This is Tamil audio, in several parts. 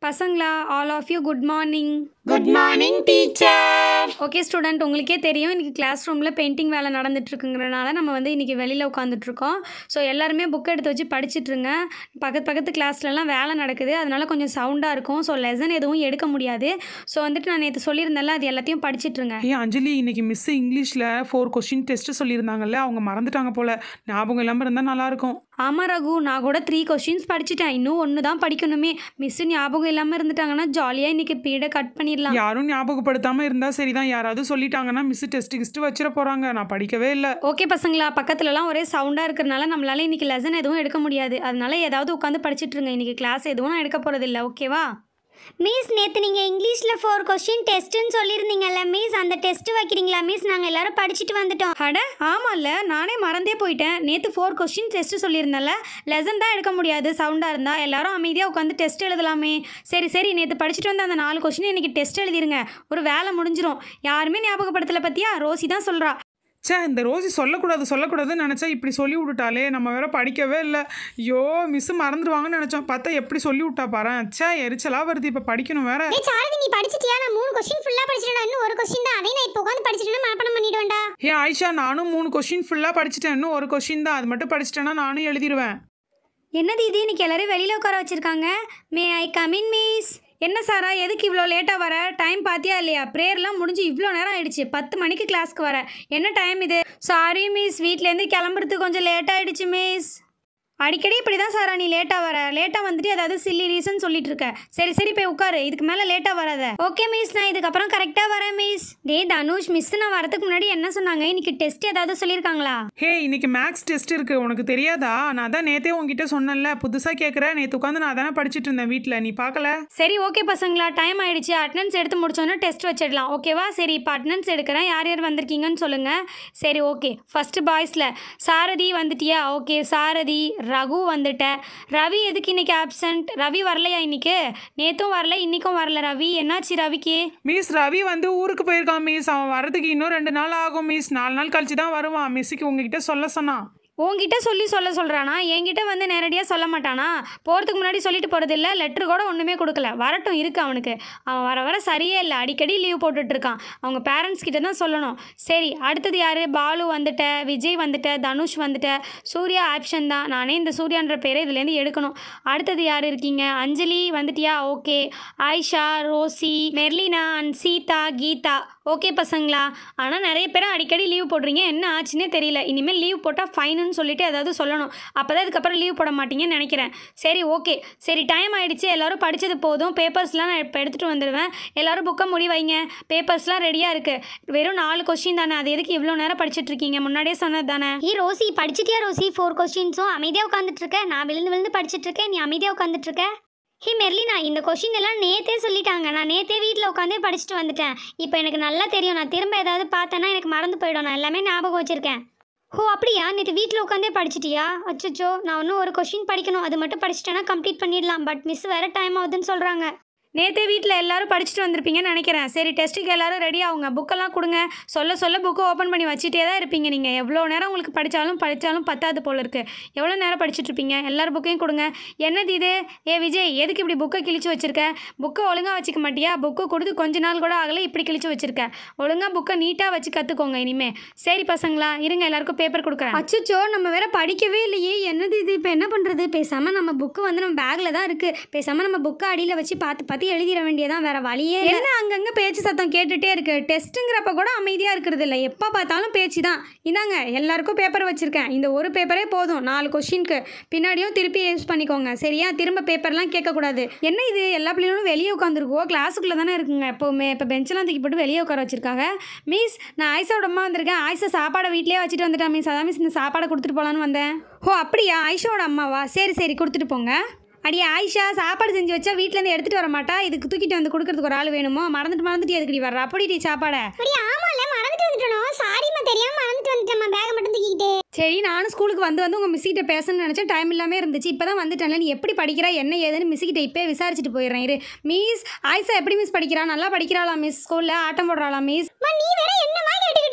பசங்களா all of you good morning good morning teacher okay student உங்களுக்கே தெரியும் இன்றைக்கி கிளாஸ் ரூமில் பெயிண்டிங் வேலை நடந்துட்டுருக்குங்கிறனால நம்ம வந்து இன்றைக்கி வெளியில் உட்காந்துட்ருக்கோம் ஸோ எல்லாருமே புக் எடுத்து வச்சு படிச்சிட்ருங்க பக்கத்து பக்கத்து கிளாஸ்லலாம் வேலை நடக்குது அதனால கொஞ்சம் சவுண்டாக இருக்கும் ஸோ லெசன் எதுவும் எடுக்க முடியாது ஸோ வந்துட்டு நான் நேற்று சொல்லியிருந்தேன்ல அது எல்லாத்தையும் படிச்சிட்ருங்க ஏய் அஞ்சலி இன்னைக்கு மிஸ் இங்கிலீஷில் ஃபோர் கொஸ்டின் டெஸ்ட் சொல்லியிருந்தாங்கல்ல அவங்க மறந்துட்டாங்க போல ஞாபகம் இல்லாமல் இருந்தால் நல்லாயிருக்கும் ஆமாம் ரகு நான் கூட த்ரீ கொஷின்ஸ் படிச்சிட்டேன் இன்னும் ஒன்று தான் படிக்கணுமே மிஸ்ஸு ஞாபகம் இல்லாமல் இருந்துட்டாங்கன்னா ஜாலியாக இன்றைக்கி பீரியடை கட் பண்ணிடலாம் யாரும் ஞாபகப்படுத்தாமல் இருந்தால் சரிதான் யாராவது சொல்லிட்டாங்கன்னா மிஸ் டெஸ்ட் கிஸ்ட் வச்சிட போகிறாங்க நான் படிக்கவே இல்லை ஓகே பசங்களா பக்கத்துலலாம் ஒரே சவுண்டாக இருக்கிறனால நம்மளால இன்னைக்கு லெசன் எதுவும் எடுக்க முடியாது அதனால ஏதாவது உட்காந்து படிச்சிட்டு இருங்க இன்னைக்கு கிளாஸ் எதுவும் நான் எடுக்க போகிறதில்ல ஓகேவா மிஸ் நேற்று நீங்கள் இங்கிலீஷில் ஃபோர் கொஸ்டின் டெஸ்ட்டுன்னு சொல்லியிருந்தீங்கல்ல மிஸ் அந்த டெஸ்ட் வைக்கிறீங்களா மிஸ் நாங்கள் எல்லாரும் படிச்சுட்டு வந்துட்டோம் அட ஆமாம்ல நானே மறந்தே போயிட்டேன் நேற்று ஃபோர் கொஸ்டின் டெஸ்ட் சொல்லியிருந்தேன்ல லெசன் தான் எடுக்க முடியாது சவுண்டாக இருந்தால் எல்லாரும் அமைதியாக உட்காந்து டெஸ்ட் எழுதலாமே சரி சரி நேற்று படிச்சுட்டு வந்த அந்த நாலு கொஸ்டின் இன்னைக்கு டெஸ்ட் எழுதிருங்க ஒரு வேலை முடிஞ்சிரும் யாருமே ஞாபகப்படுத்தலை பற்றியா ரோசி தான் சொல்கிறா ச்சே இந்த ரோசி சொல்லக்கூடாது சொல்லக்கூடாதுன்னு நினச்சா இப்படி சொல்லி விட்டுட்டாலே நம்ம வேற படிக்கவே இல்லை ஐயோ மிஸ் மறந்துடுவாங்கன்னு நினச்சோம் பார்த்தா எப்படி சொல்லி விட்டா பாரு ச்சே எரிச்சலாக வருது இப்போ படிக்கணும் வேற ஏய் சாரதி நீ படிச்சிட்டியா நான் மூணு கொஸ்டின் ஃபுல்லாக படிச்சிட்டேன் இன்னும் ஒரு கொஸ்டின் தான் அதே நான் இப்போ உட்காந்து படிச்சிட்டேன்னா மனப்படம் பண்ணிடுவேன்டா ஏ ஆயிஷா நானும் மூணு கொஸ்டின் ஃபுல்லாக படிச்சிட்டேன் இன்னும் ஒரு கொஸ்டின் தான் அது மட்டும் படிச்சிட்டேன்னா நானும் எழுதிடுவேன் என்னது இது இன்னைக்கு எல்லாரும் வெளியில் உட்கார வச்சிருக்காங்க மே ஐ கமின் மிஸ் என்ன சாரா எதுக்கு இவ்வளோ லேட்டாக வர டைம் பார்த்தியா இல்லையா ப்ரேயர்லாம் முடிஞ்சு இவ்வளோ நேரம் ஆயிடுச்சு பத்து மணிக்கு கிளாஸ்க்கு வர என்ன டைம் இது சாரி மிஸ் வீட்டிலேருந்து கிளம்புறதுக்கு கொஞ்சம் லேட் ஆயிடுச்சு மிஸ் அடிக்கடி இப்படி தான் சாரா நீ லேட்டாக வர லேட்டாக வந்துட்டு ஏதாவது சில்லி ரீசன் சொல்லிட்டு இருக்க சரி சரி போய் உட்காரு இதுக்கு மேலே லேட்டாக வராத ஓகே மிஸ் நான் இதுக்கப்புறம் கரெக்டாக வரேன் மிஸ் டேய் தனுஷ் மிஸ் நான் வரதுக்கு முன்னாடி என்ன சொன்னாங்க இன்னைக்கு டெஸ்ட் ஏதாவது சொல்லியிருக்காங்களா ஹே இன்னைக்கு மேக்ஸ் டெஸ்ட் இருக்கு உனக்கு தெரியாதா நான் தான் நேத்தே உங்ககிட்ட சொன்னேன்ல புதுசாக கேட்குறேன் நேற்று உட்காந்து நான் தானே படிச்சிட்டு இருந்தேன் வீட்டில் நீ பார்க்கல சரி ஓகே பசங்களா டைம் ஆயிடுச்சு அட்டனன்ஸ் எடுத்து முடிச்சோன்னே டெஸ்ட் வச்சிடலாம் ஓகேவா சரி இப்போ அட்டனன்ஸ் எடுக்கிறேன் யார் யார் வந்திருக்கீங்கன்னு சொல்லுங்கள் சரி ஓகே ஃபஸ்ட்டு பாய்ஸில் சாரதி வந்துட்டியா ஓகே சாரதி ரகு வந்துட்ட ரவி எதுக்கு இன்னைக்கு ஆப்சண்ட் ரவி வரலையா இன்னைக்கு நேற்றும் வரல இன்னைக்கும் வரல ரவி என்னாச்சு ரவிக்கு மிஸ் ரவி வந்து ஊருக்கு போயிருக்கான் மிஸ் அவன் வரதுக்கு இன்னும் ரெண்டு நாள் ஆகும் மிஸ் நாலு நாள் கழிச்சு தான் வருவான் மிஸ்ஸுக்கு உங்ககிட்ட சொல்ல சொன்னான் உன்கிட்ட சொல்லி சொல்ல சொல்கிறானா என்கிட்ட வந்து நேரடியாக சொல்ல மாட்டானா போகிறதுக்கு முன்னாடி சொல்லிட்டு போகிறது இல்லை லெட்ரு கூட ஒன்றுமே கொடுக்கல வரட்டும் இருக்கு அவனுக்கு அவன் வர வர சரியே இல்லை அடிக்கடி லீவ் போட்டுட்டு இருக்கான் அவங்க பேரண்ட்ஸ் கிட்ட தான் சொல்லணும் சரி அடுத்தது யார் பாலு வந்துட்ட விஜய் வந்துட்ட தனுஷ் வந்துட்ட சூர்யா ஆப்ஷன் தான் நானே இந்த சூர்யான்ற பேரை இதுலேருந்து எடுக்கணும் அடுத்தது யார் இருக்கீங்க அஞ்சலி வந்துட்டியா ஓகே ஆயிஷா ரோசி மெர்லினா அண்ட் சீதா கீதா ஓகே பசங்களா ஆனால் நிறைய பேர் அடிக்கடி லீவ் போடுறீங்க என்ன ஆச்சுன்னே தெரியல இனிமேல் லீவ் போட்டால் ஃபைனுன்னு சொல்லிட்டு ஏதாவது சொல்லணும் அப்போ தான் இதுக்கப்புறம் லீவ் போட மாட்டீங்கன்னு நினைக்கிறேன் சரி ஓகே சரி டைம் ஆயிடுச்சு எல்லாரும் படித்தது போதும் பேப்பர்ஸ்லாம் நான் இப்போ எடுத்துகிட்டு வந்துடுவேன் எல்லாரும் புக்கை முடி வைங்க பேப்பர்ஸ்லாம் ரெடியாக இருக்குது வெறும் நாலு கொஸ்டின் தானே அது எதுக்கு இவ்வளோ நேரம் படிச்சிட்டு இருக்கீங்க முன்னாடியே சொன்னது தானே ஏய் ரோசி படிச்சிட்டியா ரோசி ஃபோர் கொஸ்டின்ஸும் அமைதியாக உட்காந்துட்டு இருக்க நான் விழுந்து விழுந்து படிச்சிட்டு இருக்கேன் நீ அமைதியாக உட்காந்துட்டு இருக்க ஹே மெர்லினா இந்த கொஷின் எல்லாம் நேத்தே சொல்லிட்டாங்க நான் நேத்தே வீட்டில் உட்காந்தே படிச்சுட்டு வந்துட்டேன் இப்போ எனக்கு நல்லா தெரியும் நான் திரும்ப ஏதாவது பார்த்தேன்னா எனக்கு மறந்து போயிடும் நான் எல்லாமே ஞாபகம் வச்சிருக்கேன் ஓ அப்படியா நேற்று வீட்டில் உட்காந்தே படிச்சிட்டியா அச்சச்சோ நான் இன்னும் ஒரு கொஷின் படிக்கணும் அது மட்டும் படிச்சிட்டேன்னா கம்ப்ளீட் பண்ணிடலாம் பட் மிஸ் வேறு டைம் ஆகுதுன்னு சொல்கிறாங்க நேற்றே வீட்டில் எல்லாரும் படிச்சுட்டு வந்திருப்பீங்கன்னு நினைக்கிறேன் சரி டெஸ்ட்டுக்கு எல்லாரும் ரெடி ஆகுங்க புக்கெல்லாம் கொடுங்க சொல்ல சொல்ல புக்கை ஓப்பன் பண்ணி வச்சுட்டே தான் இருப்பீங்க நீங்கள் எவ்வளோ நேரம் உங்களுக்கு படித்தாலும் படித்தாலும் பத்தாது போல இருக்குது எவ்வளோ நேரம் படிச்சுட்டு இருப்பீங்க எல்லார் புக்கையும் கொடுங்க என்னது இது ஏ விஜய் எதுக்கு இப்படி புக்கை கிழிச்சு வச்சிருக்க புக்கை ஒழுங்காக வச்சுக்க மாட்டியா புக்கை கொடுத்து கொஞ்ச நாள் கூட ஆகலை இப்படி கிழிச்சு வச்சிருக்க ஒழுங்காக புக்கை நீட்டாக வச்சு கற்றுக்கோங்க இனிமே சரி பசங்களா இருங்க எல்லாருக்கும் பேப்பர் கொடுக்குறேன் அச்சோ நம்ம வேற படிக்கவே இல்லையே என்னது இது இப்போ என்ன பண்ணுறது பேசாமல் நம்ம புக்கு வந்து நம்ம பேக்கில் தான் இருக்குது பேசாமல் நம்ம புக்கை அடியில் வச்சு பார்த்து பார்த்து எழுதிட வேண்டியதான் வேற வழியே இல்ல. என்ன அங்கங்கே பேச்சு சத்தம் கேட்டுட்டே இருக்கு டெஸ்ட்டுங்கிறப்ப கூட அமைதியாக இருக்கிறது இல்லை எப்போ பார்த்தாலும் பேச்சு தான் இந்தாங்க எல்லாருக்கும் பேப்பர் வச்சுருக்கேன் இந்த ஒரு பேப்பரே போதும் நாலு கொஷினுக்கு பின்னாடியும் திருப்பி யூஸ் பண்ணிக்கோங்க சரியா திரும்ப பேப்பர்லாம் கேட்கக்கூடாது என்ன இது எல்லா பிள்ளைங்களும் வெளியே உட்காந்துருக்கோம் கிளாஸுக்குள்ளே தானே இருக்குங்க எப்போவுமே இப்போ பெஞ்செல்லாம் தூக்கி போட்டு வெளியே உட்கார வச்சிருக்காங்க மிஸ் நான் ஆயிஷாவோட அம்மா வந்திருக்கேன் ஆயிஷா சாப்பாடை வீட்லயே வச்சுட்டு வந்துட்டேன் மிஸ் அதான் மிஸ் இந்த சாப்பாடை கொடுத்துட்டு போகலான்னு வந்தேன் ஓ அப்படியா ஆயிஷாவோட அம்மாவா சரி சரி கொடுத்துட்டு போங்க அடியே ஆயிஷா சாப்பாடு செஞ்சு வச்சா வீட்டிலேருந்து எடுத்துகிட்டு வர மாட்டா இதுக்கு தூக்கிட்டு வந்து கொடுக்கறதுக்கு ஒரு ஆள் வேணுமோ மறந்துட்டு மறந்துட்டு எதுக்கடி வர்ற அப்படிடி சாப்பாடை அப்படியே ஆமாம்ல மறந்துட்டு வந்துட்டோம் சாரிம்மா தெரியாமல் மறந்துட்டு வந்துட்டேம்மா பேகை மட்டும் தூக்கிக்கிட்டு சரி நானும் ஸ்கூலுக்கு வந்து வந்து உங்கள் மிஸ்கிட்ட பேசணும்னு நினச்சேன் டைம் இல்லாமல் இருந்துச்சு இப்போ தான் வந்துட்டேன்ல நீ எப்படி படிக்கிறா என்ன ஏதுன்னு மிஸ்கிட்ட இப்போ விசாரிச்சுட்டு போயிடுறேன் இரு மிஸ் ஆயிஷா எப்படி மிஸ் படிக்கிறா நல்லா படிக்கிறாளா மிஸ் ஸ்கூலில் ஆட்டம் போடுறாளா மிஸ் அம்மா நீ வேற என்னமா கேட்டுக்கிட்டு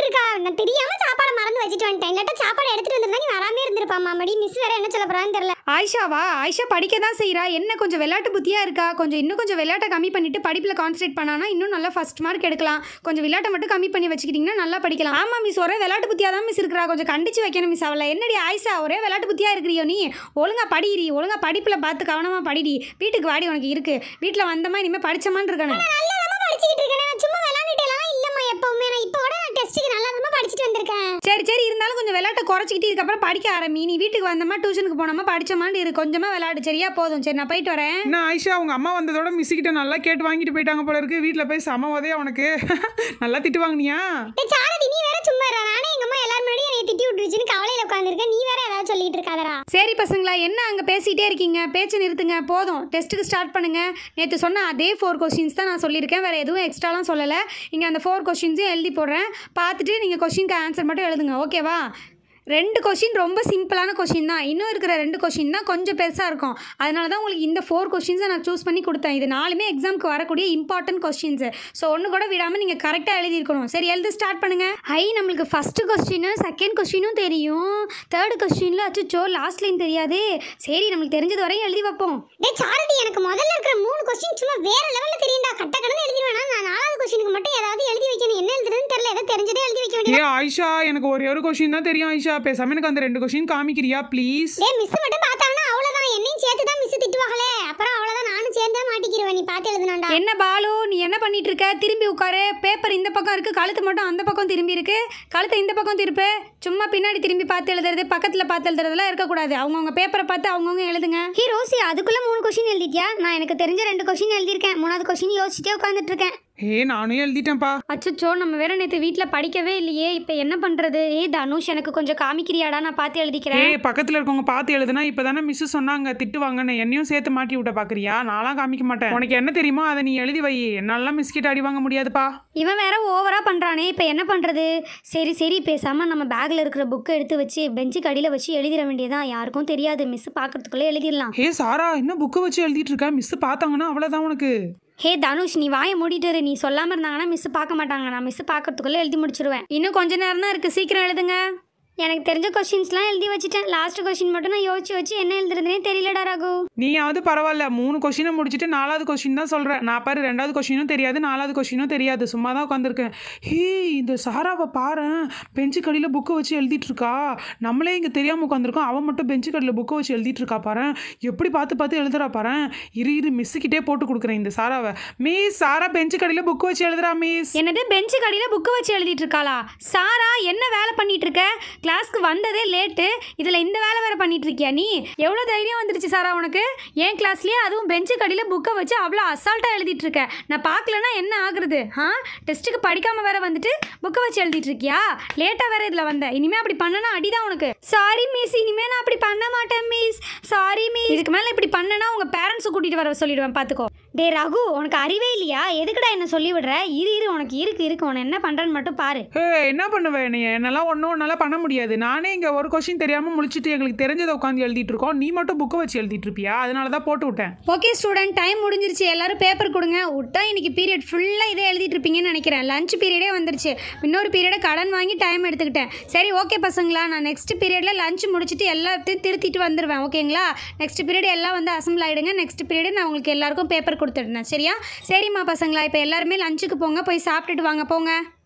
இருக்கா நான் தெரியாம சாப்பாடு மறந்து வச்சுட்டு வந்துட்டேன் இல்லாட்டா சாப்பாடு எடுத்துட்டு வந்திருந்தா நீ வராமே இருந்திருப்பாமா மடி மிஸ் வேற என்ன சொல்ல போறான்னு தெரியல ஆயிஷாவா ஆயிஷா படிக்க தான் செய்கிறா என்ன கொஞ்சம் விளையாட்டு புத்தியாக இருக்கா கொஞ்சம் இன்னும் கொஞ்சம் விளையாட்டை கம்மி பண்ணிட்டு படிப்பில் கான்சன்ட்ரேட் பண்ணானா இன்னும் நல்லா ஃபஸ்ட் மார்க் எடுக்கலாம் கொஞ்சம் விளையாட்டை மட்டும் கம்மி பண்ணி வச்சுக்கிட்டிங்கன்னா நல்லா படிக்கலாம் ஆமாம் மிஸ் ஒரே விளையாட்டு புத்தியாக தான் மிஸ் இருக்கிறா கொஞ்சம் கண்டிச்சு வைக்கணும் மிஸ் அவளை என்னடி ஆயிஷா ஒரே விளையாட்டு புத்தியாக இருக்கிறியோ நீ ஒழுங்கா படிடி ஒழுங்கா படிப்பில் பார்த்து கவனமாக படிடி வீட்டுக்கு வாடி உனக்கு இருக்கு வீட்டில் வந்தமா இனிமேல் படிச்சமான்னு இருக்கணும் நல்லாதான் படிச்சுக்கிட்டு இருக்கேன் நான் சும்மா விளையாண்டுட்டேலாம் இல்லம்மா எப்பவுமே நான் இப்போ கூட நான் டெஸ்ட்டுக்கு நல்லா தான் படிச்சுட்டு வந்திருக்கேன் சரி சரி இருந்தாலும் கொஞ்சம் விளையாட்டை குறைச்சிக்கிட்டு இதுக்கப்புறம் படிக்க ஆரம்பி நீ வீட்டுக்கு வந்தமா டியூஷனுக்கு போனோமா படிச்சமான்னு இரு கொஞ்சமாக விளையாடு சரியா போதும் சரி நான் போயிட்டு வரேன் என்ன ஆயிஷா அவங்க அம்மா வந்ததோட மிஸ்ஸுக்கிட்ட நல்லா கேட்டு வாங்கிட்டு போயிட்டாங்க போல இருக்கு வீட்டில் போய் சம உதயா உனக்கு நல்லா திட்டு வாங்கினியா டேய் சாரதி நீ வேற சும்மா இருடா நானே எங்க அம்மா எல்லாரும் முன்னாடி என்னை திட்டி விட்டுருச்சுன்னு கவலையில உட்காந்துருக்கேன் நீ வேற ஏதாவது சொல்லிட்டு இருக்காதடா சரி பசங்களா என்ன அங்கே பேசிகிட்டே இருக்கீங்க பேச்சு நிறுத்துங்க போதும் டெஸ்ட்டுக்கு ஸ்டார்ட் பண்ணுங்க நேற்று சொன்ன அதே ஃபோர் கொஸ்டின்ஸ் தான் நான் சொல்லியிருக்கேன் வேறு எதுவும் எக்ஸ்ட்ராலாம் சொல்லலை இங்கே அந்த ஃபோர் கொஸ்டின்ஸையும் எழுதி போடுறேன் பார்த்துட்டு நீங்கள் கொஸ்டினுக்கு ஆன்சர் மட்டும் எழுதுங்க ஓகேவா ரெண்டு கொஷின் ரொம்ப சிம்பிளான கொஷின் தான் இன்னும் இருக்கிற ரெண்டு கொஷின் தான் கொஞ்சம் பெருசாக இருக்கும் அதனால தான் உங்களுக்கு இந்த ஃபோர் கொஷின்ஸை நான் சூஸ் பண்ணி கொடுத்தேன் இது நாலுமே எக்ஸாமுக்கு வரக்கூடிய இம்பார்ட்டன்ட் கொஸ்டின்ஸு ஸோ ஒன்று கூட விடாமல் நீங்கள் கரெக்டாக எழுதியிருக்கணும் சரி எழுத ஸ்டார்ட் பண்ணுங்கள் ஹை நம்மளுக்கு ஃபஸ்ட்டு கொஸ்டினு செகண்ட் கொஸ்டினும் தெரியும் தேர்டு கொஸ்டினில் அச்சோ லாஸ்ட் லைன் தெரியாதே சரி நம்மளுக்கு தெரிஞ்சது வரையும் எழுதி வைப்போம் டேய் சாரதி எனக்கு முதல்ல இருக்கிற மூணு கொஸ்டின் சும்மா வேற லெவல்ல தெரியும்டா கட்ட கடந்து எழுதிடுவேனா நான் நாலாவது கொஸ்டினுக்கு மட்டும் ஏதாவது எழுதி வைக்கணும் என்ன எழுதுறதுன்னு தெரியல ஏதோ தெரிஞ்சதே எழுதி வைக்க வேண்டியது ஏ ஆயிஷா எனக்கு ஒரே ஒரு கொஷின் தான் தெரியும் ஆயிஷா பேசாம எனக்கு அந்த ரெண்டு கொஷின் காமிக்கிறியா ப்ளீஸ் டேய் மிஸ் மட்டும் பார்த்தாங்கன்னா அவ்வளவுதான் என்னையும் சேர்த்து தான் மிஸ் திட்டுவாங்களே அப்புறம் அவ்வளவுதான் நானும் சேர்ந்தே மாட்டிக்கிருவேன் நீ பார்த்து எழுதுனாண்டா என்ன பாலு நீ என்ன பண்ணிட்டு இருக்க திரும்பி உட்காரு பேப்பர் இந்த பக்கம் இருக்கு கழுத்து மட்டும் அந்த பக்கம் திரும்பி இருக்கு கழுத்தை இந்த பக்கம் திருப்பு சும்மா பின்னாடி திரும்பி பார்த்து எழுதுறது பக்கத்தில் பார்த்து எழுதுறதுலாம் இருக்கக்கூடாது அவங்கவுங்க பேப்பரை பார்த்து அவங்கவுங்க எழுதுங்க ஹே ரோசி அதுக்குள்ள மூணு கொஸ்டின் எழுதிட்டியா நான் எனக்கு தெரிஞ்ச ரெண்டு கொஸ்டின் எழுதியிருக்கேன் மூணாவது கொஸ்டின் யோசிச்சுட்டே உட்காந்துட்டு இருக்கேன் ஏ நானும் எழுதிட்டேன்ப்பா அச்சோ நம்ம வேற நேற்று வீட்டில் படிக்கவே இல்லையே இப்போ என்ன பண்ணுறது ஏய் தனுஷ் எனக்கு கொஞ்சம் காமிக்கிறியாடா நான் பார்த்து எழுதிக்கிறேன் ஏய் பக்கத்தில் இருக்கவங்க பார்த்து எழுதுனா இப்போ தானே மிஸ் சொன்னாங்க திட்டுவாங்கன்னு என்னையும் சேர்த்து மாட்டி விட்ட பார்க்குறியா நான்லாம் காமிக்க மாட்டேன் உனக்கு என்ன தெரியுமோ அதை நீ எழுதி வை என்னாலாம் மிஸ் கிட்ட அடி வாங்க முடியாதுப்பா இவன் வேற ஓவராக பண்ணுறானே இப்போ என்ன பண்ணுறது சரி சரி பேசாமல் நம்ம பேக்கில் இருக்கிற புக்கை எடுத்து வச்சு பெஞ்சுக்கு அடியில் வச்சு எழுதிட வேண்டியதான் யாருக்கும் தெரியாது மிஸ் பார்க்கறதுக்குள்ளே எழுதிடலாம் ஏ சாரா என்ன புக்கு வச்சு எழுதிட்டு இருக்க மிஸ் பார்த்தாங்கன்னா அவ்வளோதான் உனக்கு ஹே தனுஷ் நீ வாயை மூடிட்டு இரு. நீ சொல்லாமல் இருந்தாங்கன்னா மிஸ் பார்க்க மாட்டாங்க நான் மிஸ் பார்க்கறதுக்குள்ளே எழுதி முடிச்சிருவேன் இன்னும் கொஞ்ச நேரம் தான் இருக்குது சீக்கிரம் எழுதுங்க எனக்கு தெரிஞ்ச கொஸ்டின்ஸ்லாம் எழுதி வச்சுட்டேன் லாஸ்ட் கொஸ்டின் மட்டும் நான் யோசிச்சு வச்சு என்ன எழுதுறதுனே தெரியலடா ரகு நீயாவது பரவாயில்ல மூணு கொஷினை முடிச்சுட்டு நாலாவது கொஷின் தான் சொல்கிறேன் நான் பாரு ரெண்டாவது கொஷினும் தெரியாது நாலாவது கொஷினும் தெரியாது சும்மா தான் உட்காந்துருக்கேன் ஹே இந்த சாராவை பாரு பெஞ்சு கடியில் புக்கு வச்சு எழுதிட்டு இருக்கா நம்மளே இங்கே தெரியாமல் உட்காந்துருக்கோம் அவன் மட்டும் பெஞ்சு கடியில் புக்கு வச்சு எழுதிட்டு இருக்கா பாரு எப்படி பார்த்து பார்த்து எழுதுறா பாரு இரு இரு மிஸ்ஸுக்கிட்டே போட்டு கொடுக்குறேன் இந்த சாராவை மிஸ் சாரா பெஞ்சு கடியில் புக்கு வச்சு எழுதுறா மிஸ் என்னது பெஞ்சு கடியில் புக்கு வச்சு எழுதிட்டு இருக்காளா சாரா என்ன வேலை பண்ணிட்டு இருக்க கிளாஸ்க்கு வந்ததே லேட்டு இதில் இந்த வேலை வேற பண்ணிட்டு இருக்கியா நீ எவ்வளோ தைரியம் வந்துருச்சு சாரா உனக்கு என் கிளாஸ்லேயே அதுவும் பெஞ்சு கடியில் புக்கை வச்சு அவ்வளோ அசால்ட்டாக எழுதிட்டு இருக்க நான் பார்க்கலன்னா என்ன ஆகுறது ஆ டெஸ்ட்டுக்கு படிக்காம வேற வந்துட்டு புக்கை வச்சு எழுதிட்டு இருக்கியா லேட்டாக வேற இதில் வந்த இனிமே அப்படி பண்ணனா அடிதான் உனக்கு சாரி மிஸ் இனிமே நான் அப்படி பண்ண மாட்டேன் மிஸ் சாரி மிஸ் இதுக்கு மேலே இப்படி பண்ணனா உங்க பேரண்ட்ஸை கூட்டிட்டு வர சொல்லிடுவேன் பார்த்துக்கோ டே ரகு உனக்கு அறிவே இல்லையா எதுக்குடா என்ன சொல்லி விடுற இரு இரு உனக்கு இருக்கு இருக்கு உன என்ன பண்றேன்னு மட்டும் பாரு ஹே என்ன பண்ணுவேன் நீ என்னெல்லாம் ஒன்றும் ஒன்றால் பண்ண முடியாது நானே இங்கே ஒரு கொஷின் தெரியாமல் முழிச்சிட்டு எங்களுக்கு தெரிஞ்சதை உட்காந்து எழுதிட்டு இருக்கோம் நீ மட்டும் புக்கை வச்சு எழுதிட்டு இருப்பியா அதனால தான் போட்டு விட்டேன் ஓகே ஸ்டூடெண்ட் டைம் முடிஞ்சிருச்சு எல்லாரும் பேப்பர் கொடுங்க விட்டா இன்னைக்கு பீரியட் ஃபுல்லாக இதே எழுதிட்டு இருப்பீங்கன்னு நினைக்கிறேன் லஞ்ச் பீரியடே வந்துருச்சு இன்னொரு பீரியடை கடன் வாங்கி டைம் எடுத்துக்கிட்டேன் சரி ஓகே பசங்களா நான் நெக்ஸ்ட் பீரியடில் லஞ்ச் முடிச்சுட்டு எல்லாத்தையும் திருத்திட்டு வந்துடுவேன் ஓகேங்களா நெக்ஸ்ட் பீரியட் எல்லாம் வந்து அசம்பிள் ஆகிடுங்க நெக்ஸ்ட் பீரியட் நான் உங்களுக்கு எல்லாருக்கும் பேப்பர் கொடுத்துடுறேன் சரியா சரிம்மா பசங்களா இப்போ எல்லாருமே லஞ்சுக்கு போங்க போய் சாப்பிட்டுட்டு வாங்க போங்க